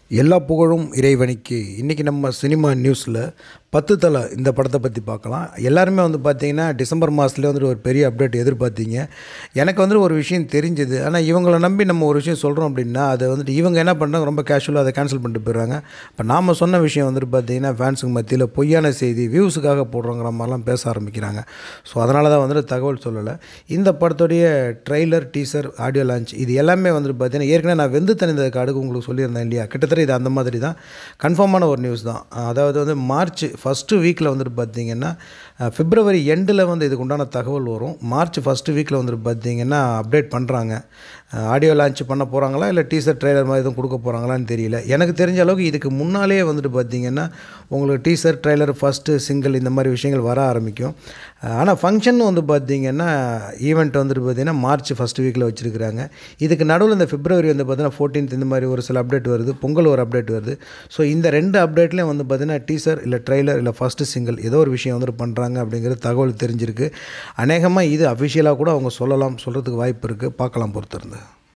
எல்லா புகழும் இறைவனுக்கு இன்றைக்கி நம்ம சினிமா நியூஸில் பத்து தலை இந்த படத்தை பற்றி பார்க்கலாம் எல்லாருமே வந்து பார்த்தீங்கன்னா டிசம்பர் மாதத்துலேயே வந்துட்டு ஒரு பெரிய அப்டேட் எதிர்பார்த்தீங்க எனக்கு வந்துட்டு ஒரு விஷயம் தெரிஞ்சுது ஆனால் இவங்களை நம்பி நம்ம ஒரு விஷயம் சொல்கிறோம் அப்படின்னா அதை வந்துட்டு இவங்க என்ன பண்ணுறாங்க ரொம்ப கேஷுவலாக அதை கேன்சல் பண்ணிட்டு போயிடுறாங்க இப்போ நாம் சொன்ன விஷயம் வந்துட்டு பார்த்தீங்கன்னா ஃபேன்ஸுக்கு மத்தியில் பொய்யான செய்தி வியூஸுக்காக போடுறோங்கிற மாதிரிலாம் பேச ஆரம்பிக்கிறாங்க ஸோ அதனால தான் வந்துட்டு தகவல் சொல்லலை இந்த படத்துடைய ட்ரெய்லர் டீசர் ஆடியோ லான்ச் இது எல்லாமே வந்துட்டு பார்த்தீங்கன்னா ஏற்கனவே நான் வெந்து தனிந்த காடுக்கு உங்களுக்கு சொல்லியிருந்தேன் இல்லையா கிட்டத்தட்ட இது அந்த மாதிரி தான் கன்ஃபார்மான ஒரு நியூஸ் தான் அதாவது வந்து மார்ச் ஃபஸ்ட்டு வீக்கில் வந்துட்டு பார்த்தீங்கன்னா அஹ், பிப்ரவரி எண்டில் வந்து இதுக்கு உண்டான தகவல் வரும் மார்ச் ஃபஸ்ட்டு வீக்கில் வந்துட்டு பார்த்தீங்கன்னா அப்டேட் பண்ணுறாங்க ஆடியோ லான்ச் பண்ண போகிறாங்களா இல்லை டீசர் ட்ரெய்லர் மாதிரி எதுவும் கொடுக்க போகிறாங்களான்னு தெரியல எனக்கு தெரிஞ்ச அளவுக்கு இதுக்கு முன்னாலே வந்துட்டு பார்த்தீங்கன்னா உங்களுக்கு டீசர் ட்ரெய்லர் ஃபஸ்ட்டு சிங்கிள் இந்த மாதிரி விஷயங்கள் வர ஆரம்பிக்கும் ஆனால் ஃபங்க்ஷன் வந்து பார்த்தீங்கன்னா ஈவெண்ட் வந்துட்டு பார்த்தீங்கன்னா மார்ச் ஃபஸ்ட் வீக்கில் வச்சுருக்கிறாங்க இதுக்கு நடுவில் இந்த பிப்ரவரி வந்து பார்த்தீங்கன்னா ஃபோர்டீன்த் இந்த மாதிரி ஒரு சில அப்டேட் வருது பொங்கல் ஒரு அப்டேட் வருது ஸோ இந்த ரெண்டு அப்டேட்லேயும் வந்து பார்த்தீங்கன்னா டீசர் இல்லை ட்ரெய்லர் இல்லை ஃபஸ்ட்டு சிங்கிள் ஏதோ ஒரு விஷயம் வந்துட்டு பண்ணுறாங்க அப்படிங்கிறது தகவல் தெரிஞ்சிருக்கு அநேகமாக இது அஃபிஷியலாக கூட அவங்க சொல்லலாம் சொல்கிறதுக்கு வாய்ப்பு இருக்குது பார்க்கலாம் பொறுத்திருந்து